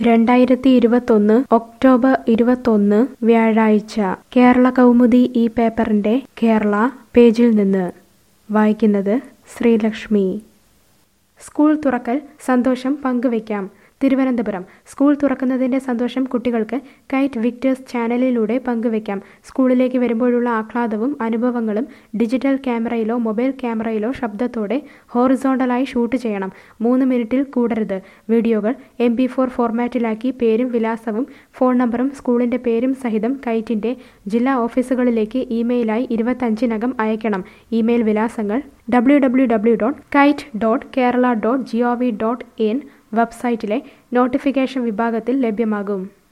രണ്ടായിരത്തി ഇരുപത്തൊന്ന് ഒക്ടോബർ ഇരുപത്തൊന്ന് വ്യാഴാഴ്ച കേരള കൗമുദി ഈ പേപ്പറിന്റെ കേരള പേജിൽ നിന്ന് വായിക്കുന്നത് ശ്രീലക്ഷ്മി സ്കൂൾ തുറക്കൽ സന്തോഷം പങ്കുവയ്ക്കാം തിരുവനന്തപുരം സ്കൂൾ തുറക്കുന്നതിന്റെ സന്തോഷം കുട്ടികൾക്ക് കൈറ്റ് വിക്ടേഴ്സ് ചാനലിലൂടെ പങ്കുവയ്ക്കാം സ്കൂളിലേക്ക് വരുമ്പോഴുള്ള ആഹ്ലാദവും അനുഭവങ്ങളും ഡിജിറ്റൽ ക്യാമറയിലോ മൊബൈൽ ക്യാമറയിലോ ശബ്ദത്തോടെ ഹോറിസോണ്ടലായി ഷൂട്ട് ചെയ്യണം മൂന്ന് മിനിറ്റിൽ കൂടരുത് വീഡിയോകൾ എം പി ഫോർ ഫോർമാറ്റിലാക്കി പേരും വിലാസവും ഫോൺ നമ്പറും സ്കൂളിന്റെ പേരും സഹിതം കൈറ്റിന്റെ ജില്ലാ ഓഫീസുകളിലേക്ക് ഇമെയിലായി ഇരുപത്തഞ്ചിനകം അയക്കണം ഇമെയിൽ വിലാസങ്ങൾ W W W dot KITE dot Kerala dot G O V dot in വെബ്സൈറ്റിലെ നോട്ടിഫിക്കേഷൻ വിഭാഗത്തിൽ ലഭ്യമാകും